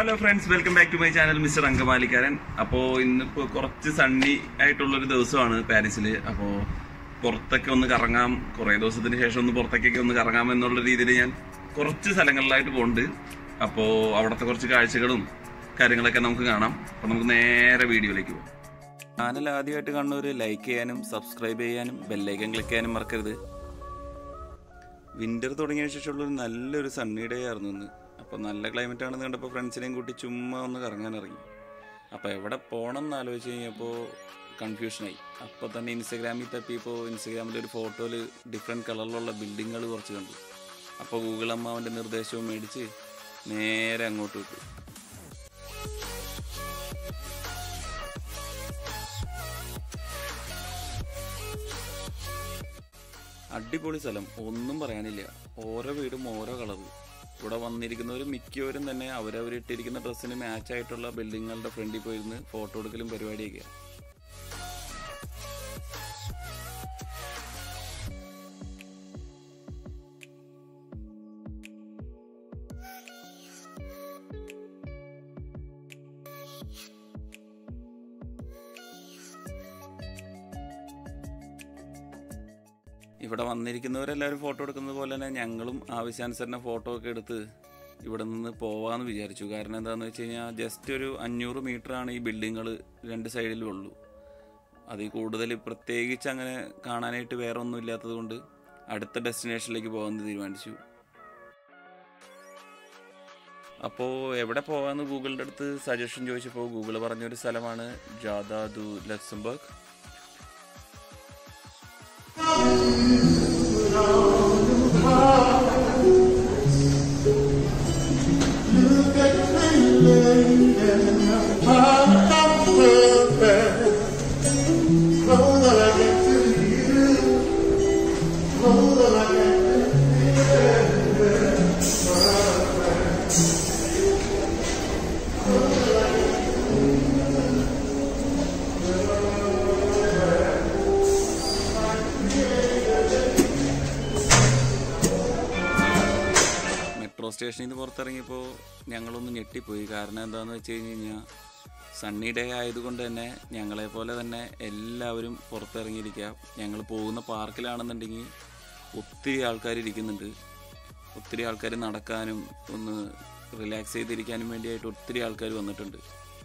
hello friends welcome back to my channel mister അങ്കമാലിക്കാരൻ അപ്പോൾ ഇന്നിപ്പോൾ കുറച്ച് സണ്ണി ആയിട്ടുള്ളൊരു ദിവസമാണ് പാരീസിൽ അപ്പോൾ പുറത്തൊക്കെ ഒന്ന് കറങ്ങാം കുറേ ദിവസത്തിന് ശേഷം ഒന്ന് പുറത്തേക്കൊക്കെ ഒന്ന് കറങ്ങാം എന്നുള്ള രീതിയിൽ ഞാൻ കുറച്ച് സ്ഥലങ്ങളിലായിട്ട് പോകുന്നുണ്ട് അപ്പോൾ അവിടുത്തെ കുറച്ച് കാഴ്ചകളും കാര്യങ്ങളൊക്കെ നമുക്ക് കാണാം അപ്പോൾ നമുക്ക് നേരെ വീഡിയോയിലേക്ക് പോകാം ചാനൽ ആദ്യമായിട്ട് കാണുന്നവർ ലൈക്ക് ചെയ്യാനും സബ്സ്ക്രൈബ് ചെയ്യാനും ബെല്ലൈക്കൻ ക്ലിക്ക് ചെയ്യാനും മറക്കരുത് വിന്റർ തുടങ്ങിയ ശേഷമുള്ള ഒരു നല്ലൊരു സണ്ണി ഡേ ആയിരുന്നു ഇന്ന് അപ്പോൾ നല്ല ക്ലൈമറ്റ് ആണെന്ന് കണ്ടപ്പോൾ ഫ്രണ്ട്സിനെയും കൂട്ടി ചുമ്മാ ഒന്ന് കറങ്ങാൻ ഇറങ്ങി അപ്പോൾ എവിടെ പോകണം എന്ന് ആലോചിച്ച് കഴിഞ്ഞപ്പോൾ കൺഫ്യൂഷനായി അപ്പോൾ തന്നെ ഇൻസ്റ്റാഗ്രാമിൽ തപ്പിയപ്പോൾ ഇൻസ്റ്റാഗ്രാമിൽ ഒരു ഫോട്ടോയിൽ ഡിഫറെൻറ്റ് കളറിലുള്ള ബിൽഡിങ്ങുകൾ കുറച്ച് കണ്ടു അപ്പോൾ ഗൂഗിൾ അമ്മാവൻ്റെ നിർദ്ദേശവും മേടിച്ച് നേരെ അങ്ങോട്ട് വിട്ടു അടിപൊളി സ്ഥലം ഒന്നും പറയാനില്ല ഓരോ വീടും ഓരോ കളറ് ഇവിടെ വന്നിരിക്കുന്നവർ മിക്കവരും തന്നെ അവരവരിട്ടിരിക്കുന്ന ഡ്രസ്സിന് മാച്ച് ആയിട്ടുള്ള ബിൽഡിങ്ങുകളുടെ ഫ്രണ്ടിൽ പോയിരുന്ന് ഫോട്ടോ എടുക്കലും പരിപാടിയൊക്കെയാണ് ഇവിടെ വന്നിരിക്കുന്നവരെല്ലാവരും ഫോട്ടോ എടുക്കുന്നത് പോലെ തന്നെ ഞങ്ങളും ആവശ്യാനുസരണം ഫോട്ടോ ഒക്കെ എടുത്ത് ഇവിടെ നിന്ന് പോവാന്ന് വിചാരിച്ചു കാരണം എന്താണെന്ന് വെച്ച് കഴിഞ്ഞാൽ ജസ്റ്റ് ഒരു അഞ്ഞൂറ് ആണ് ഈ ബിൽഡിങ്ങുകൾ രണ്ട് സൈഡിലും ഉള്ളൂ അതിൽ കൂടുതൽ പ്രത്യേകിച്ച് അങ്ങനെ കാണാനായിട്ട് വേറെ ഒന്നും ഇല്ലാത്തത് കൊണ്ട് അടുത്ത ഡെസ്റ്റിനേഷനിലേക്ക് പോകാമെന്ന് തീരുമാനിച്ചു അപ്പോൾ എവിടെ പോകാമെന്ന് ഗൂഗിളിൻ്റെ അടുത്ത് സജഷൻ ചോദിച്ചപ്പോൾ ഗൂഗിൾ പറഞ്ഞൊരു സ്ഥലമാണ് ജാദാ ദു ലക്സംബർഗ് മെട്രോ സ്റ്റേഷനിൽ നിന്ന് പുറത്തിറങ്ങിയപ്പോൾ ഞങ്ങളൊന്ന് ഞെട്ടിപ്പോയി കാരണം എന്താണെന്ന് വെച്ച് കഴിഞ്ഞ് കഴിഞ്ഞാൽ സണ്ണി ഡേ ആയതുകൊണ്ട് തന്നെ ഞങ്ങളെ പോലെ തന്നെ എല്ലാവരും പുറത്തിറങ്ങിയിരിക്കുക ഞങ്ങൾ പോകുന്ന പാർക്കിലാണെന്നുണ്ടെങ്കിൽ ഒത്തിരി ആൾക്കാർ ഇരിക്കുന്നുണ്ട് ഒത്തിരി ആൾക്കാർ നടക്കാനും ഒന്ന് റിലാക്സ് ചെയ്തിരിക്കാനും വേണ്ടിയായിട്ട് ഒത്തിരി ആൾക്കാർ വന്നിട്ടുണ്ട്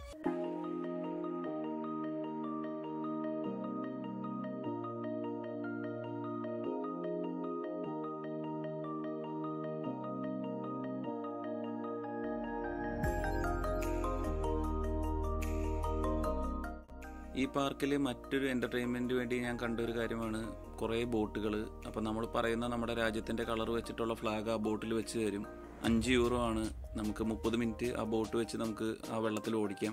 ഈ പാർക്കിൽ മറ്റൊരു എൻ്റർടൈൻമെൻറ്റ് വേണ്ടി ഞാൻ കണ്ട ഒരു കാര്യമാണ് കുറേ ബോട്ടുകൾ അപ്പോൾ നമ്മൾ പറയുന്ന നമ്മുടെ രാജ്യത്തിൻ്റെ കളർ വെച്ചിട്ടുള്ള ഫ്ലാഗ് ആ ബോട്ടിൽ വെച്ച് തരും അഞ്ച് യൂറോ ആണ് നമുക്ക് മുപ്പത് മിനിറ്റ് ആ ബോട്ട് വെച്ച് നമുക്ക് ആ വെള്ളത്തിൽ ഓടിക്കാം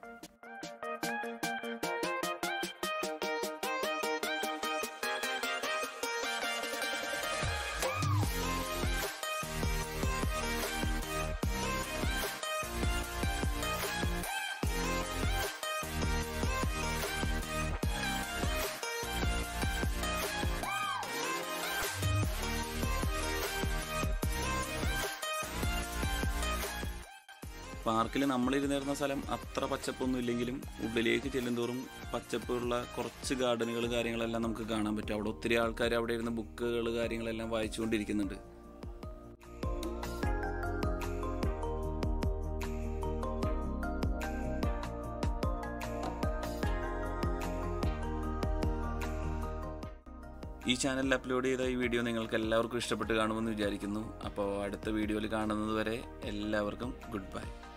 പാർക്കിൽ നമ്മളിരുന്നിരുന്ന സ്ഥലം അത്ര പച്ചപ്പൊന്നും ഇല്ലെങ്കിലും ഉള്ളിലേക്ക് ചെല്ലുന്തോറും പച്ചപ്പുള്ള കുറച്ച് ഗാർഡനുകൾ കാര്യങ്ങളെല്ലാം നമുക്ക് കാണാൻ പറ്റും അവിടെ ഒത്തിരി ആൾക്കാർ അവിടെ ഇരുന്ന് ബുക്കുകൾ കാര്യങ്ങളെല്ലാം വായിച്ചുകൊണ്ടിരിക്കുന്നുണ്ട് ഈ ചാനലിൽ അപ്ലോഡ് ചെയ്ത ഈ വീഡിയോ നിങ്ങൾക്ക് എല്ലാവർക്കും ഇഷ്ടപ്പെട്ട് കാണുമെന്ന് വിചാരിക്കുന്നു അപ്പോൾ അടുത്ത വീഡിയോയിൽ കാണുന്നത് വരെ എല്ലാവർക്കും ഗുഡ് ബൈ